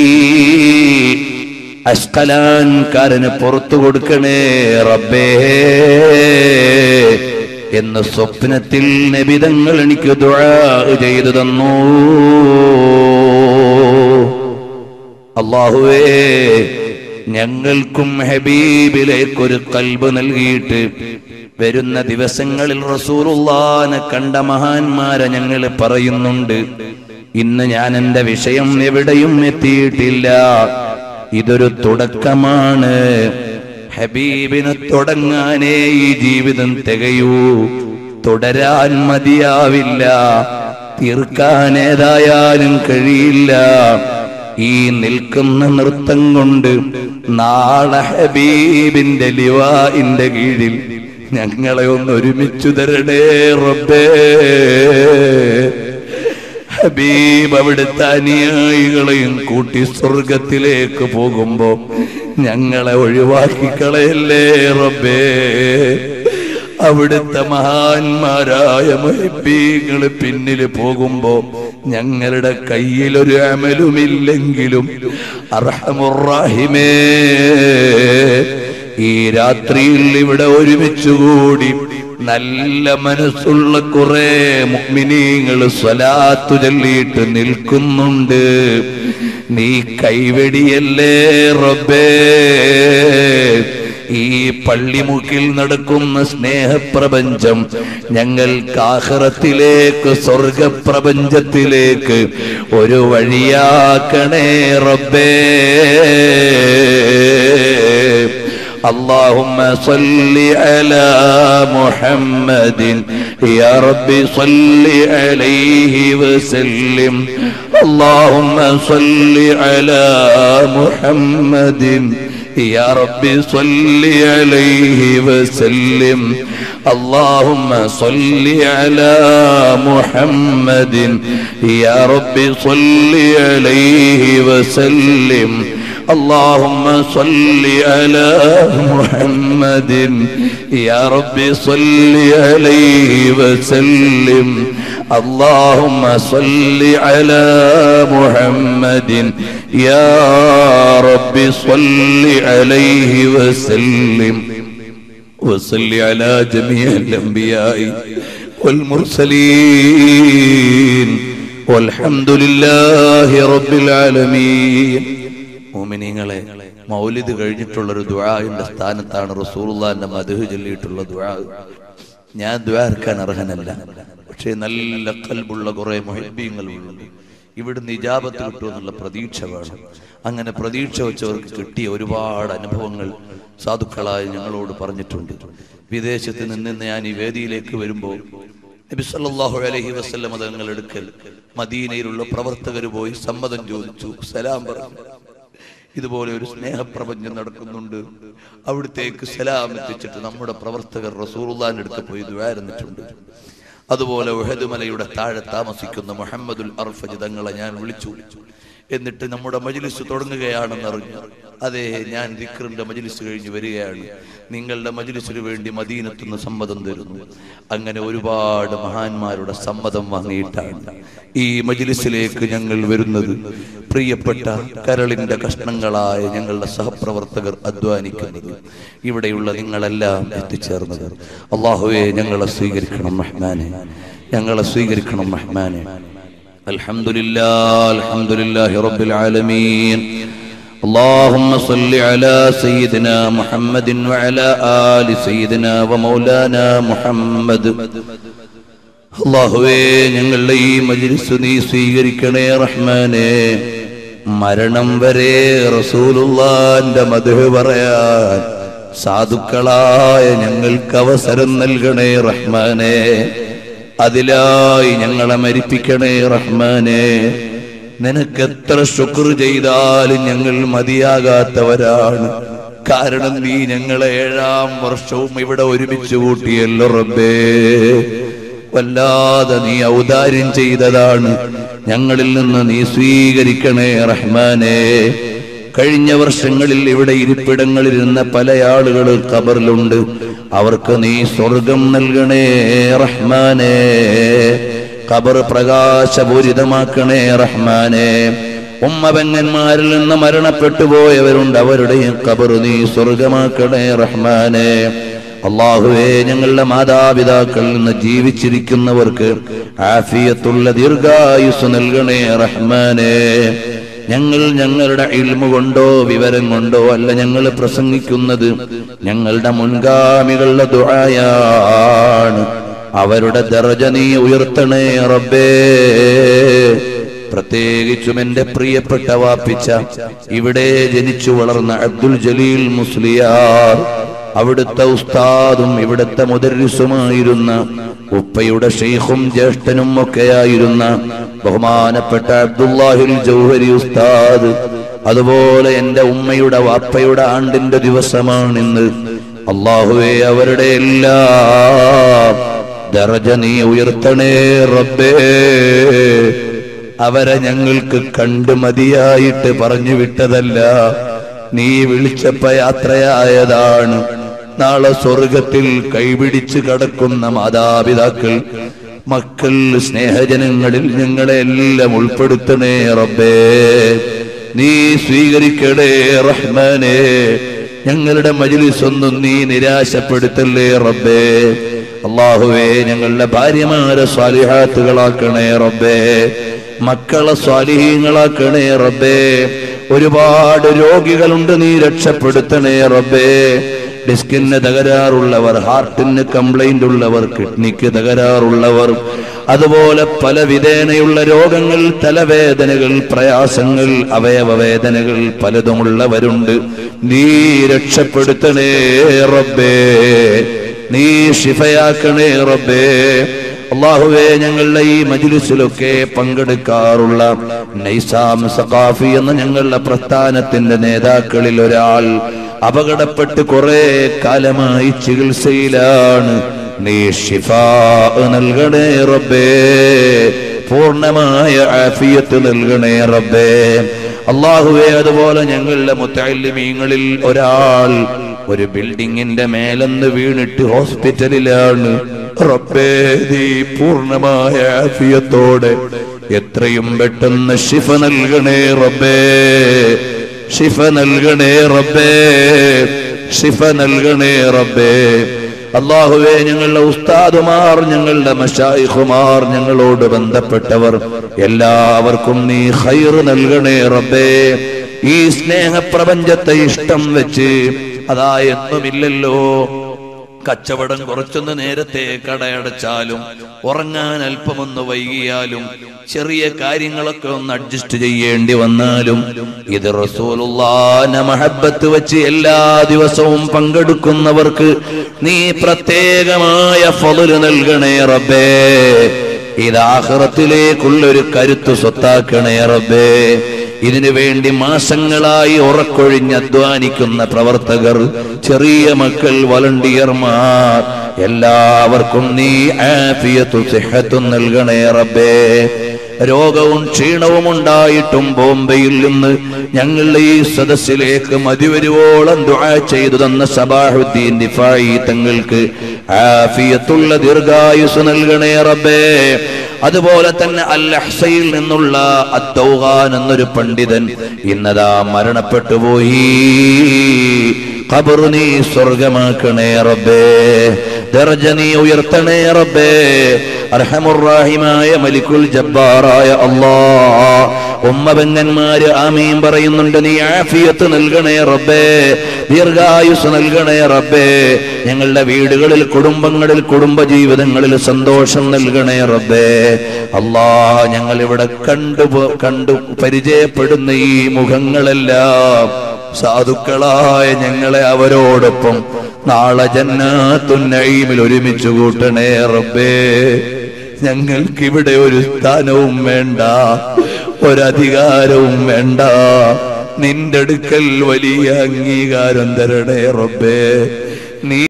അഷ്കലാൻകാരന് പുറത്തു കൊടുക്കണേ റബ്ബേ എന്ന് സ്വപ്നത്തിൽ നബിതങ്ങൾ എനിക്ക് ദുആ ചെയ്തു തന്നു അള്ളാഹുവേ ഞങ്ങൾക്കും ഹബീബിലേക്കൊരു കൽബ് നൽകിയിട്ട് വരുന്ന ദിവസങ്ങളിൽ റസൂറുള്ളാനെ കണ്ട മഹാന്മാരെ ഞങ്ങൾ പറയുന്നുണ്ട് ഇന്ന് ഞാൻ എന്റെ വിഷയം എവിടെയും എത്തിയിട്ടില്ല ഇതൊരു തുടക്കമാണ് ഹബീബിന് തുടങ്ങാനേ ഈ ജീവിതം തികയൂ തുടരാൻ മതിയാവില്ല തീർക്കാൻ ഏതായാലും കഴിയില്ല ഈ നിൽക്കുന്ന നൃത്തം കൊണ്ട് നാളെ ഹബീബിന്റെ ലിവാഇന്റെ കീഴിൽ ഞങ്ങളെ ഒന്ന് ഒരുമിച്ചു തരണേ റബ്ബേ ഹബീബ് അവിടുത്തെ അനുയായികളെയും കൂട്ടി സ്വർഗത്തിലേക്ക് പോകുമ്പോ ഞങ്ങളെ ഒഴിവാക്കി കളയല്ലേ റബ്ബേ അവിടുത്തെ മഹാന്മാരായ മഹിബീങ്ങൾ പിന്നിൽ പോകുമ്പോ ഞങ്ങളുടെ കയ്യിലൊരു അമലുമില്ലെങ്കിലും അർഹമുറാഹിമേ ഈ രാത്രിയിൽ ഇവിടെ ഒരുമിച്ചുകൂടി നല്ല മനസ്സുള്ള കുറെ മുഗ്മിനീങ്ങൾ സ്വലാത്തു ചൊല്ലിയിട്ട് നിൽക്കുന്നുണ്ട് നീ കൈവെടിയല്ലേ റബ്ബേ ഈ പള്ളിമുക്കിൽ നടക്കുന്ന സ്നേഹപ്രപഞ്ചം ഞങ്ങൾക്ക് ആഹ്റത്തിലേക്ക് സ്വർഗപ്രപഞ്ചത്തിലേക്ക് ഒരു വഴിയാക്കണേ റബ്ബേ اللهم صل على محمد يا رب صل عليه وسلم اللهم صل على محمد يا رب صل عليه وسلم اللهم صل على محمد يا رب صل عليه وسلم اللهم صل على محمد يا رب صل عليه وسلم اللهم صل على محمد يا رب صل عليه وسلم وصل على جميع الأنبياء والمرسلين والحمد لله رب العالمين മോമിനിങ്ങളെ മൗലിദ് കഴിഞ്ഞിട്ടുള്ളൊരു ദുആന്റെ സ്ഥാനത്താണ് റസൂലുള്ളാന്റെ മധു ചൊല്ലിയിട്ടുള്ള ദുആ ഞാൻ ദ്വാർക്കാൻ അർഹനല്ല പക്ഷേ നല്ല കൽബുള്ള കുറെ മൊഹിബീങ്ങളുണ്ട് ഇവിടുന്ന് ഇജാബത്ത് കിട്ടുമെന്നുള്ള പ്രതീക്ഷ വേണം അങ്ങനെ പ്രതീക്ഷ വെച്ചവർക്ക് കിട്ടിയ ഒരുപാട് അനുഭവങ്ങൾ സാധുക്കളായ ഞങ്ങളോട് പറഞ്ഞിട്ടുണ്ട് വിദേശത്ത് നിന്ന് ഞാൻ ഈ വേദിയിലേക്ക് വരുമ്പോൾ നബി സല്ലല്ലാഹു അലൈഹി വസല്ലം തങ്ങൾ എടുക്കൽ മദീനയിലുള്ള പ്രവർത്തകർ പോയി സമ്മതം ചോദിച്ചു സലാം പറഞ്ഞു ഇതുപോലെ ഒരു സ്നേഹപ്രപഞ്ചം നടക്കുന്നുണ്ട് അവിടത്തേക്ക് സലാം എത്തിച്ചിട്ട് നമ്മുടെ പ്രവർത്തകർ റസൂറുല്ലാന്റെ അടുത്ത് പോയി ദ്വാരുന്നിട്ടുണ്ട് അതുപോലെ ഉഹദ് മലയുടെ താഴെ താമസിക്കുന്ന മുഹമ്മദുൽ അർഫജ് തങ്ങളെ ഞാൻ വിളിച്ചു എന്നിട്ട് നമ്മുടെ മജ്ലിസ് തുടങ്ങുകയാണെന്ന് അറിഞ്ഞു അതെ ഞാൻ ദിക്റിന്റെ മജ്ലിസ് കഴിഞ്ഞ് വരികയാണ് നിങ്ങളുടെ മജ്ലിസിന് വേണ്ടി മദീനത്തുനിന്ന് സമ്മതം തരുന്നു അങ്ങനെ ഒരുപാട് മഹാന്മാരുടെ സമ്മതം വാങ്ങിയിട്ടാണ് ഈ മജ്ലിസിലേക്ക് ഞങ്ങൾ വരുന്നത് പ്രിയപ്പെട്ട കരളിന്റെ കഷ്ണങ്ങളായ ഞങ്ങളുടെ സഹപ്രവർത്തകർ അധ്വാനിക്കുന്നത് ഇവിടെയുള്ള നിങ്ങളെല്ലാം എത്തിച്ചേർന്നത് അള്ളാഹുവെ ഞങ്ങളെ സ്വീകരിക്കണം റഹ്മാനെ ഞങ്ങളെ സ്വീകരിക്കണം റഹ്മാനെ الحمد لله الحمد لله رب العالمين اللهم صل على سيدنا محمد وعلى آل سيدنا ومولانا محمد അള്ളാഹുവേ ഞങ്ങളുടെ ഈ മജ്ലിസ് നീ സ്വീകരിക്കണേ റഹ്മാനെ മരണം വരെ റസൂലുള്ളാന്റെ മധു പറയാൻ സാധുക്കളായ ഞങ്ങൾക്ക് അവസരം നൽകണേ റഹ്മാനെ അതിലായി ഞങ്ങളെ മരിപ്പിക്കണേ റഹ്മാനെ നിനക്ക് എത്ര ശുക്ർ ചെയ്താലും ഞങ്ങൾ മതിയാകാത്തവരാണ് കാരണം നീ ഞങ്ങളെ ഏഴാം വർഷവും ഇവിടെ ഒരുമിച്ച് കൂട്ടിയല്ലോ റബ്ബേ വല്ലാതെ നീ ഔദാര്യം ചെയ്തതാണ് ഞങ്ങളിൽ നിന്ന് നീ സ്വീകരിക്കണേ റഹ്മാനേ കഴിഞ്ഞ വർഷങ്ങളിൽ ഇവിടെ ഇരിപ്പിടങ്ങളിലിരുന്ന പല ആളുകൾ ഖബറിലുണ്ട് അവർക്ക് നീ സ്വർഗം നൽകണേ റഹ്മാനേ ഖബർ പ്രകാശപൂരിതമാക്കണേ റഹ്മാനേ ഉമ്മപെങ്ങന്മാരിൽ നിന്ന് മരണപ്പെട്ടു പോയവരുണ്ട് അവരുടെയും ഖബർ നീ സ്വർഗമാക്കണേ റഹ്മാനേ അള്ളാഹുവേ ഞങ്ങളുടെ മാതാപിതാക്കളിൽ നിന്ന് ജീവിച്ചിരിക്കുന്നവർക്ക് ആഫിയത്തുള്ള ദീർഘായുസ് നൽകണേ റഹ്മാനേ ഞങ്ങൾ ഞങ്ങളുടെ ഇൽമ കൊണ്ടോ വിവരം കൊണ്ടോ അല്ല ഞങ്ങൾ പ്രസംഗിക്കുന്നത് ഞങ്ങളുടെ മുൻഗാമികളുടെ ദുആയാണ് അവരുടെ ദർജ നീ ഉയർത്തണേ റബ്ബേ പ്രത്യേകിച്ചും എന്റെ പ്രിയപ്പെട്ട വാപ്പിച്ച ഇവിടെ ജനിച്ചു വളർന്ന അബ്ദുൽ ജലീൽ മുസ്ലിയാർ അവിടുത്തെ ഉസ്താദും ഇവിടുത്തെ മുദരിസുമായിരുന്ന ഉപ്പയുടെ ഷെയ്ഖും ജ്യേഷ്ഠനും ഒക്കെയായിരുന്ന ബഹുമാനപ്പെട്ട അബ്ദുല്ലാഹിൽ ജൗഹരി ഉസ്താദ് അതുപോലെ എന്റെ ഉമ്മയുടെ വാപ്പയുടെ ആണ്ടിന്റെ ദിവസമാണിന്ന് അള്ളാഹുവെ അവരുടെ എല്ലാ ദർജ നീ ഉയർത്തണേ റബ്ബേ അവരെ ഞങ്ങൾക്ക് കണ്ടു മതിയായിട്ട് പറഞ്ഞു വിട്ടതല്ല നീ വിളിച്ചപ്പ യാത്രയായതാണ് നാളെ സ്വർഗത്തിൽ കൈപിടിച്ച് കടക്കുന്ന മാതാപിതാക്കൾ മക്കൾ സ്നേഹജനങ്ങളിൽ ഞങ്ങളെ എല്ലാം ഉൾപ്പെടുത്തണേ റബ്ബേ നീ സ്വീകരിക്കണേ റഹ്മാനേ ഞങ്ങളുടെ മജിലിസൊന്നും നീ നിരാശപ്പെടുത്തല്ലേ റബ്ബേ അള്ളാഹുവേ ഞങ്ങളുടെ ഭാര്യമാരെ സ്വാലിഹാത്തുകളാക്കണേ റബ്ബേ മക്കളെ സ്വാലിഹീങ്ങളാക്കണേ റബ്ബേ ഒരുപാട് രോഗികളുണ്ട് നീ രക്ഷപ്പെടുത്തണേ റബ്ബേ ഡിസ്കിന് തകരാറുള്ളവർ ഹാർട്ടിന് കംപ്ലൈന്റ് ഉള്ളവർ കിഡ്നിക്ക് തകരാറുള്ളവർ അതുപോലെ പല വിധേനയുള്ള രോഗങ്ങൾ തലവേദനകൾ പ്രയാസങ്ങൾ അവയവവേദനകൾ പലതുമുള്ളവരുണ്ട് നീ രക്ഷപ്പെടുത്തണേ റബ്ബേ നീ ഷിഫയാക്കണേ റബ്ബേ അള്ളാഹുവേ ഞങ്ങളുടെ ഈ മജിലിസിലൊക്കെ പങ്കെടുക്കാറുള്ള നൈസാം സഖാഫി എന്ന ഞങ്ങളുടെ പ്രസ്ഥാനത്തിന്റെ നേതാക്കളിൽ ഒരാൾ അപകടപ്പെട്ട് കുറെ കാലമായി ചികിത്സയിലാണ് നീ ഷിഫ നൽകണേ റബ്ബേ പൂർണ്ണമായ ആഫിയത്ത് നൽകണേ റബ്ബേ അള്ളാഹുവേ അതുപോലെ ഞങ്ങളുടെ മുത്തല്ലിമീങ്ങളിൽ ഒരാൾ ഒരു ബിൽഡിങ്ങിന്റെ മേലെന്ന് വീണിട്ട് ഹോസ്പിറ്റലിലാണ് റബ്ബേ നീ പൂർണ്ണമായ ആഫിയത്തോടെ എത്രയും പെട്ടെന്ന് ഷിഫ നൽകണേ റബ്ബേ ഷിഫ നൽകണേ റബ്ബേ ഷിഫ നൽകണേ റബ്ബേ അള്ളാഹുവേ ഞങ്ങളുടെ ഉസ്താദുമാർ ഞങ്ങളുടെ മഷായിഖുമാർ ഞങ്ങളോട് ബന്ധപ്പെട്ടവർ എല്ലാവർക്കും നീ ഖൈർ നൽകണേ റബ്ബേ ഈ സ്നേഹപ്രപഞ്ചത്തെ ഇഷ്ടം വെച്ച് അതാ എന്നുമില്ലല്ലോ കച്ചവടം കുറച്ചൊന്ന് നേരത്തെ കടയടച്ചാലും ഉറങ്ങാൻ അല്പമൊന്ന് വൈകിയാലും ചെറിയ കാര്യങ്ങളൊക്കെ ഒന്ന് അഡ്ജസ്റ്റ് ചെയ്യേണ്ടി വന്നാലും ഇത് റസൂലുള്ളാന മഹബത്ത് വെച്ച് എല്ലാ ദിവസവും പങ്കെടുക്കുന്നവർക്ക് നീ പ്രത്യേകമായ ഫضല് നൽകണേ റബ്ബേ ഇത് ആഹ്റത്തിലേക്കുള്ളൊരു കരുത്ത് സ്വത്താക്കണേ റബ്ബേ ഇതിനു വേണ്ടി മാസങ്ങളായി ഉറക്കൊഴിഞ്ഞ് അധ്വാനിക്കുന്ന പ്രവർത്തകർ ചെറിയ മക്കൾ വളണ്ടിയർമാർ എല്ലാവർക്കും നീ ആഫിയത്തു സിഹത്തും നൽകണേ റബ്ബേ രോഗവും ക്ഷീണവും ഉണ്ടായിട്ടും ബോംബെയിൽ നിന്ന് ഞങ്ങളുടെ ഈ സദസ്സിലേക്ക് മതിവരുവോളം ദുആ ചെയ്തു തന്ന സബാഹുദ്ദീൻ ദിഫായി തങ്ങൾക്ക് ആഫിയത്തുള്ള ദീർഘായുസ് നൽകണേ റബ്ബേ അതുപോലെ തന്നെ അൽ അഹ്സയിൽ നിന്നുള്ള അത്തൗഹാൻ എന്നൊരു പണ്ഡിതൻ ഇന്നതാ മരണപ്പെട്ടു പോയി ഖബർ നീ സ്വർഗമാക്കണേ റബ്ബേ ദർജ നീ ഉയർത്തണേ റബ്ബേ അർഹമുറാഹിമായ മലിക്കുൽ ജബ്ബാറായ അല്ലാ ഉമ്മ പെങ്ങന്മാര് ആമീൻ പറയുന്നുണ്ട് നീ ആഫിയത്ത് നൽകണേ റബ്ബേ ദീർഘായുസ് നൽകണേ റബ്ബേ ഞങ്ങളുടെ വീടുകളിൽ കുടുംബങ്ങളിൽ കുടുംബ ജീവിതങ്ങളിൽ സന്തോഷം നൽകണേ റബ്ബേ അല്ലാ ഞങ്ങൾ ഇവിടെ കണ്ടു കണ്ടു പരിചയപ്പെടുന്ന ഈ മുഖങ്ങളെല്ലാം സാധുക്കളായ ഞങ്ങളെ അവരോടൊപ്പം നാളെ ജന്നാത്തുന്നയിമിൽ ഒരുമിച്ച് കൂട്ടണേ റബ്ബേ ഞങ്ങൾക്കിവിടെ ഒരു സ്ഥാനവും വേണ്ട ഒരധികാരവും വേണ്ട നിന്റെ അടുക്കൽ വലിയ അംഗീകാരം തരണേ റബ്ബേ നീ